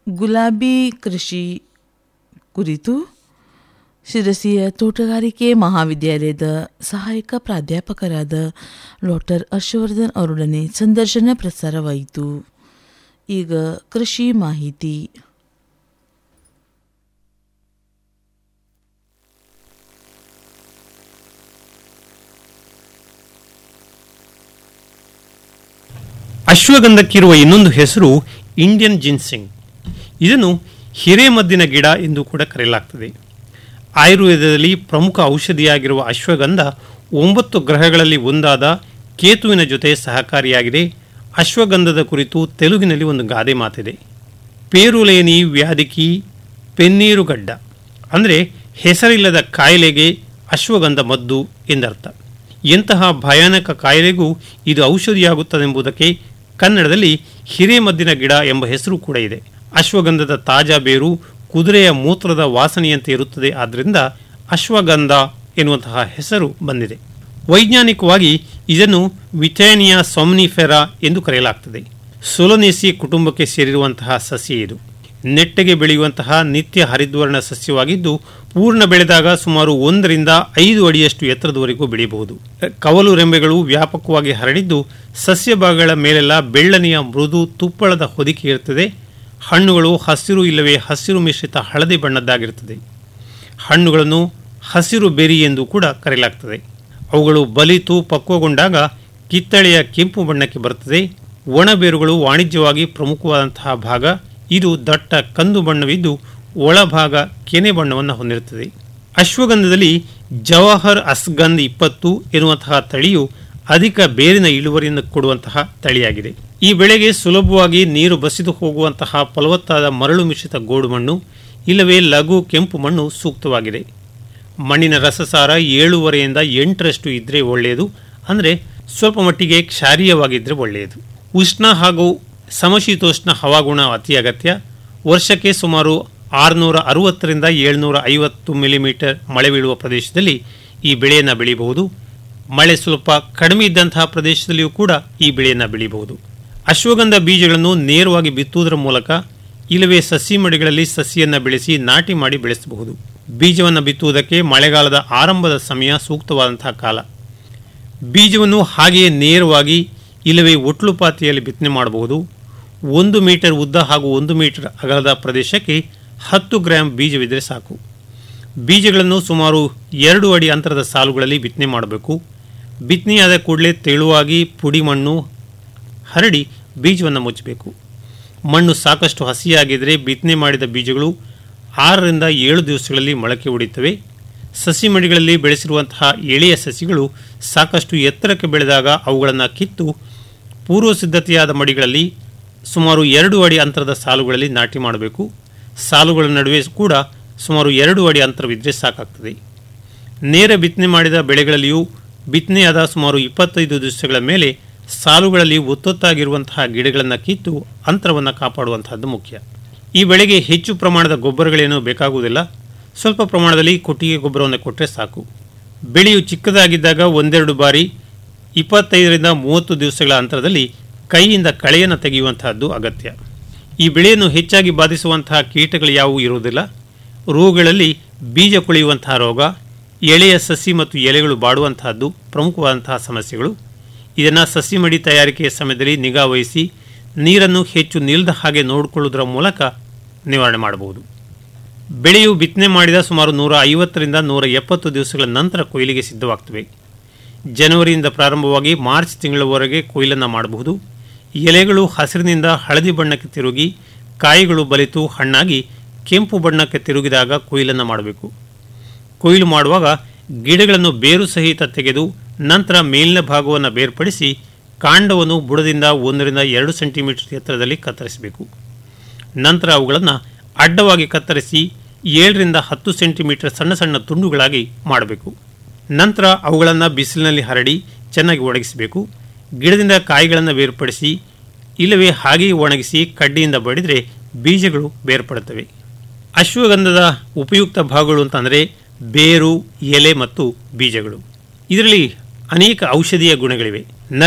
ಗುಲಾಬಿ ಕೃಷಿ ಕುರಿತು ಶಿರಸಿಯ ತೋಟಗಾರಿಕೆ ಮಹಾವಿದ್ಯಾಲಯದ ಸಹಾಯಕ ಪ್ರಾಧ್ಯಾಪಕರಾದ ಡಾಕ್ಟರ್ ಹರ್ಷವರ್ಧನ್ ಅವರೊಡನೆ ಸಂದರ್ಶನ ಪ್ರಸಾರವಾಯಿತು ಈಗ ಕೃಷಿ ಮಾಹಿತಿ ಅಶ್ವಗಂಧಕ್ಕಿರುವ ಇನ್ನೊಂದು ಹೆಸರು ಇಂಡಿಯನ್ ಜಿನ್ಸಿಂಗ್ ಇದನ್ನು ಹಿರೇಮದ್ದಿನ ಗಿಡ ಎಂದು ಕೂಡ ಕರೆಯಲಾಗ್ತದೆ ಆಯುರ್ವೇದದಲ್ಲಿ ಪ್ರಮುಖ ಔಷಧಿಯಾಗಿರುವ ಅಶ್ವಗಂಧ ಒಂಬತ್ತು ಗ್ರಹಗಳಲ್ಲಿ ಒಂದಾದ ಕೇತುವಿನ ಜೊತೆ ಸಹಕಾರಿಯಾಗಿದೆ ಅಶ್ವಗಂಧದ ಕುರಿತು ತೆಲುಗಿನಲ್ಲಿ ಒಂದು ಗಾದೆ ಮಾತಿದೆ ಪೇರುಲೇನಿ ವ್ಯಾಧಿಕಿ ಪೆನ್ನೀರುಗಡ್ಡ ಅಂದರೆ ಹೆಸರಿಲ್ಲದ ಕಾಯಿಲೆಗೆ ಅಶ್ವಗಂಧ ಮದ್ದು ಎಂದರ್ಥ ಎಂತಹ ಭಯಾನಕ ಕಾಯಿಲೆಗೂ ಇದು ಔಷಧಿಯಾಗುತ್ತದೆಂಬುದಕ್ಕೆ ಕನ್ನಡದಲ್ಲಿ ಹಿರೇಮದ್ದಿನ ಗಿಡ ಎಂಬ ಹೆಸರು ಕೂಡ ಇದೆ ಅಶ್ವಗಂಧದ ತಾಜಾ ಬೇರು ಕುದುರೆಯ ಮೂತ್ರದ ವಾಸನೆಯಂತೆ ಇರುತ್ತದೆ ಆದ್ದರಿಂದ ಅಶ್ವಗಂಧ ಎನ್ನುವಂತಹ ಹೆಸರು ಬಂದಿದೆ ವೈಜ್ಞಾನಿಕವಾಗಿ ಇದನ್ನು ವಿಥೇನಿಯಾ ಸೊಮ್ನಿಫೆರಾ ಎಂದು ಕರೆಯಲಾಗ್ತದೆ ಸೊಲೊನೇಸಿ ಕುಟುಂಬಕ್ಕೆ ಸೇರಿರುವಂತಹ ಸಸ್ಯ ಇದು ನೆಟ್ಟಗೆ ಬೆಳೆಯುವಂತಹ ನಿತ್ಯ ಹರಿದ್ವರ್ಣ ಸಸ್ಯವಾಗಿದ್ದು ಪೂರ್ಣ ಬೆಳೆದಾಗ ಸುಮಾರು ಒಂದರಿಂದ ಐದು ಅಡಿಯಷ್ಟು ಎತ್ತರದವರೆಗೂ ಬೆಳೆಯಬಹುದು ಕವಲು ರೆಂಬೆಗಳು ವ್ಯಾಪಕವಾಗಿ ಹರಡಿದ್ದು ಸಸ್ಯ ಭಾಗಗಳ ಮೇಲೆಲ್ಲ ಬೆಳ್ಳನೆಯ ಮೃದು ತುಪ್ಪಳದ ಹೊದಿಕೆ ಇರುತ್ತದೆ ಹಣ್ಣುಗಳು ಹಸಿರು ಇಲ್ಲವೇ ಹಸಿರು ಮಿಶ್ರಿತ ಹಳದಿ ಬಣ್ಣದ್ದಾಗಿರುತ್ತದೆ ಹಣ್ಣುಗಳನ್ನು ಹಸಿರು ಬೆರಿ ಎಂದು ಕೂಡ ಕರೆಯಲಾಗ್ತದೆ ಅವುಗಳು ಬಲಿತು ಪಕ್ವಗೊಂಡಾಗ ಕಿತ್ತಳೆಯ ಕೆಂಪು ಬಣ್ಣಕ್ಕೆ ಬರುತ್ತದೆ ಒಣ ಬೇರುಗಳು ವಾಣಿಜ್ಯವಾಗಿ ಪ್ರಮುಖವಾದಂತಹ ಭಾಗ ಇದು ದಟ್ಟ ಕಂದು ಬಣ್ಣವಿದ್ದು ಒಳಭಾಗ ಕೆನೆ ಬಣ್ಣವನ್ನು ಹೊಂದಿರುತ್ತದೆ ಅಶ್ವಗಂಧದಲ್ಲಿ ಜವಾಹರ್ ಅಸ್ಗಂಧ್ ಇಪ್ಪತ್ತು ಎನ್ನುವಂತಹ ತಳಿಯು ಅಧಿಕ ಬೇರಿನ ಇಳುವರಿಯನ್ನು ಕೊಡುವಂತಹ ತಳಿಯಾಗಿದೆ ಈ ಬೆಳೆಗೆ ಸುಲಭವಾಗಿ ನೀರು ಬಸಿದು ಹೋಗುವಂತಹ ಫಲವತ್ತಾದ ಮರಳು ಮಿಶ್ರಿತ ಗೋಡು ಮಣ್ಣು ಇಲ್ಲವೇ ಲಘು ಕೆಂಪು ಮಣ್ಣು ಸೂಕ್ತವಾಗಿದೆ ಮಣ್ಣಿನ ರಸಸಾರ ಏಳೂವರೆಯಿಂದ ಎಂಟರಷ್ಟು ಇದ್ದರೆ ಒಳ್ಳೆಯದು ಅಂದರೆ ಸ್ವಲ್ಪ ಮಟ್ಟಿಗೆ ಕ್ಷಾರೀಯವಾಗಿದ್ದರೆ ಒಳ್ಳೆಯದು ಉಷ್ಣ ಹಾಗೂ ಸಮಶೀತೋಷ್ಣ ಹವಾಗುಣ ಅತಿ ಅಗತ್ಯ ವರ್ಷಕ್ಕೆ ಸುಮಾರು ಆರುನೂರ ಅರವತ್ತರಿಂದ ಏಳ್ನೂರ ಐವತ್ತು ಮಿಲಿಮೀಟರ್ ಮಳೆ ಬೀಳುವ ಪ್ರದೇಶದಲ್ಲಿ ಈ ಬೆಳೆಯನ್ನು ಬೆಳೆಯಬಹುದು ಮಳೆ ಸ್ವಲ್ಪ ಕಡಿಮೆ ಇದ್ದಂತಹ ಪ್ರದೇಶದಲ್ಲಿಯೂ ಕೂಡ ಈ ಬೆಳೆಯನ್ನು ಬೆಳೆಯಬಹುದು ಅಶ್ವಗಂಧ ಬೀಜಗಳನ್ನು ನೇರವಾಗಿ ಬಿತ್ತುವುದರ ಮೂಲಕ ಇಲ್ಲವೇ ಸಸಿ ಮಡಿಗಳಲ್ಲಿ ಸಸಿಯನ್ನು ಬೆಳೆಸಿ ನಾಟಿ ಮಾಡಿ ಬೆಳೆಸಬಹುದು ಬೀಜವನ್ನು ಬಿತ್ತುವುದಕ್ಕೆ ಮಳೆಗಾಲದ ಆರಂಭದ ಸಮಯ ಸೂಕ್ತವಾದಂತಹ ಕಾಲ ಬೀಜವನ್ನು ಹಾಗೆಯೇ ನೇರವಾಗಿ ಇಲ್ಲವೇ ಒಟ್ಲುಪಾತಿಯಲ್ಲಿ ಬಿತ್ತನೆ ಮಾಡಬಹುದು ಒಂದು ಮೀಟರ್ ಉದ್ದ ಹಾಗೂ ಒಂದು ಮೀಟರ್ ಅಗಲದ ಪ್ರದೇಶಕ್ಕೆ ಹತ್ತು ಗ್ರಾಂ ಬೀಜವಿದ್ದರೆ ಸಾಕು ಬೀಜಗಳನ್ನು ಸುಮಾರು ಎರಡು ಅಡಿ ಅಂತರದ ಸಾಲುಗಳಲ್ಲಿ ಬಿತ್ತನೆ ಮಾಡಬೇಕು ಬಿತ್ತನೆಯಾದ ಕೂಡಲೇ ತೆಳುವಾಗಿ ಪುಡಿ ಮಣ್ಣು ಹರಡಿ ಬೀಜವನ್ನು ಮುಚ್ಚಬೇಕು ಮಣ್ಣು ಸಾಕಷ್ಟು ಹಸಿಯಾಗಿದ್ದರೆ ಬಿತ್ತನೆ ಮಾಡಿದ ಬೀಜಗಳು ಆರರಿಂದ ಏಳು ದಿವಸಗಳಲ್ಲಿ ಮೊಳಕೆ ಹೊಡೆಯುತ್ತವೆ ಸಸಿ ಮಡಿಗಳಲ್ಲಿ ಬೆಳೆಸಿರುವಂತಹ ಎಳೆಯ ಸಸಿಗಳು ಸಾಕಷ್ಟು ಎತ್ತರಕ್ಕೆ ಬೆಳೆದಾಗ ಅವುಗಳನ್ನು ಕಿತ್ತು ಪೂರ್ವ ಸಿದ್ಧತೆಯಾದ ಮಡಿಗಳಲ್ಲಿ ಸುಮಾರು ಎರಡು ಅಡಿ ಅಂತರದ ಸಾಲುಗಳಲ್ಲಿ ನಾಟಿ ಮಾಡಬೇಕು ಸಾಲುಗಳ ನಡುವೆ ಕೂಡ ಸುಮಾರು ಎರಡು ಅಡಿ ಅಂತರವಿದ್ದರೆ ಸಾಕಾಗ್ತದೆ ನೇರ ಬಿತ್ತನೆ ಮಾಡಿದ ಬೆಳೆಗಳಲ್ಲಿಯೂ ಬಿತ್ತನೆಯಾದ ಸುಮಾರು ಇಪ್ಪತ್ತೈದು ದಿವಸಗಳ ಮೇಲೆ ಸಾಲುಗಳಲ್ಲಿ ಒತ್ತೊತ್ತಾಗಿರುವಂತಹ ಗಿಡಗಳನ್ನು ಕಿತ್ತು ಅಂತರವನ್ನು ಕಾಪಾಡುವಂತಹದ್ದು ಮುಖ್ಯ ಈ ಬೆಳೆಗೆ ಹೆಚ್ಚು ಪ್ರಮಾಣದ ಗೊಬ್ಬರಗಳೇನೂ ಬೇಕಾಗುವುದಿಲ್ಲ ಸ್ವಲ್ಪ ಪ್ರಮಾಣದಲ್ಲಿ ಕೊಟ್ಟಿಗೆ ಗೊಬ್ಬರವನ್ನು ಕೊಟ್ಟರೆ ಸಾಕು ಬೆಳೆಯು ಚಿಕ್ಕದಾಗಿದ್ದಾಗ ಒಂದೆರಡು ಬಾರಿ ಇಪ್ಪತ್ತೈದರಿಂದ ಮೂವತ್ತು ದಿವಸಗಳ ಅಂತರದಲ್ಲಿ ಕೈಯಿಂದ ಕಳೆಯನ್ನು ತೆಗೆಯುವಂತಹದ್ದು ಅಗತ್ಯ ಈ ಬೆಳೆಯನ್ನು ಹೆಚ್ಚಾಗಿ ಬಾಧಿಸುವಂತಹ ಕೀಟಗಳು ಯಾವುವು ಇರುವುದಿಲ್ಲ ರೋಗಗಳಲ್ಲಿ ಬೀಜ ಕೊಳೆಯುವಂತಹ ರೋಗ ಎಳೆಯ ಸಸಿ ಮತ್ತು ಎಲೆಗಳು ಬಾಡುವಂತಹದ್ದು ಪ್ರಮುಖವಾದಂತಹ ಸಮಸ್ಯೆಗಳು ಇದನ್ನು ಸಸಿ ಮಡಿ ತಯಾರಿಕೆಯ ಸಮಯದಲ್ಲಿ ನಿಗಾ ವಹಿಸಿ ನೀರನ್ನು ಹೆಚ್ಚು ನಿಲ್ಲದ ಹಾಗೆ ನೋಡಿಕೊಳ್ಳುವುದರ ಮೂಲಕ ನಿವಾರಣೆ ಮಾಡಬಹುದು ಬೆಳೆಯು ಬಿತ್ತನೆ ಮಾಡಿದ ಸುಮಾರು ನೂರ ಐವತ್ತರಿಂದ ನೂರ ಎಪ್ಪತ್ತು ದಿವಸಗಳ ನಂತರ ಕೊಯ್ಲಿಗೆ ಸಿದ್ಧವಾಗ್ತವೆ ಜನವರಿಯಿಂದ ಪ್ರಾರಂಭವಾಗಿ ಮಾರ್ಚ್ ತಿಂಗಳವರೆಗೆ ಕೊಯ್ಲನ್ನು ಮಾಡಬಹುದು ಎಲೆಗಳು ಹಸಿರಿನಿಂದ ಹಳದಿ ಬಣ್ಣಕ್ಕೆ ತಿರುಗಿ ಕಾಯಿಗಳು ಬಲಿತು ಹಣ್ಣಾಗಿ ಕೆಂಪು ಬಣ್ಣಕ್ಕೆ ತಿರುಗಿದಾಗ ಕೊಯ್ಲನ್ನು ಮಾಡಬೇಕು ಕೊಯ್ಲು ಮಾಡುವಾಗ ಗಿಡಗಳನ್ನು ಬೇರು ಸಹಿತ ತೆಗೆದು ನಂತರ ಮೇಲಿನ ಭಾಗವನ್ನು ಬೇರ್ಪಡಿಸಿ ಕಾಂಡವನ್ನು ಬುಡದಿಂದ ಒಂದರಿಂದ ಎರಡು ಸೆಂಟಿಮೀಟರ್ ಎತ್ತರದಲ್ಲಿ ಕತ್ತರಿಸಬೇಕು ನಂತರ ಅವುಗಳನ್ನು ಅಡ್ಡವಾಗಿ ಕತ್ತರಿಸಿ ಏಳರಿಂದ ಹತ್ತು ಸೆಂಟಿಮೀಟರ್ ಸಣ್ಣ ಸಣ್ಣ ತುಂಡುಗಳಾಗಿ ಮಾಡಬೇಕು ನಂತರ ಅವುಗಳನ್ನು ಬಿಸಿಲಿನಲ್ಲಿ ಹರಡಿ ಚೆನ್ನಾಗಿ ಒಣಗಿಸಬೇಕು ಗಿಡದಿಂದ ಕಾಯಿಗಳನ್ನು ಬೇರ್ಪಡಿಸಿ ಇಲ್ಲವೇ ಹಾಗೆಯೇ ಒಣಗಿಸಿ ಕಡ್ಡಿಯಿಂದ ಬಡಿದರೆ ಬೀಜಗಳು ಬೇರ್ಪಡುತ್ತವೆ ಅಶ್ವಗಂಧದ ಉಪಯುಕ್ತ ಭಾಗಗಳು ಅಂತಂದರೆ ಬೇರು ಎಲೆ ಮತ್ತು ಬೀಜಗಳು ಇದರಲ್ಲಿ ಅನೇಕ ಔಷಧೀಯ ಗುಣಗಳಿವೆ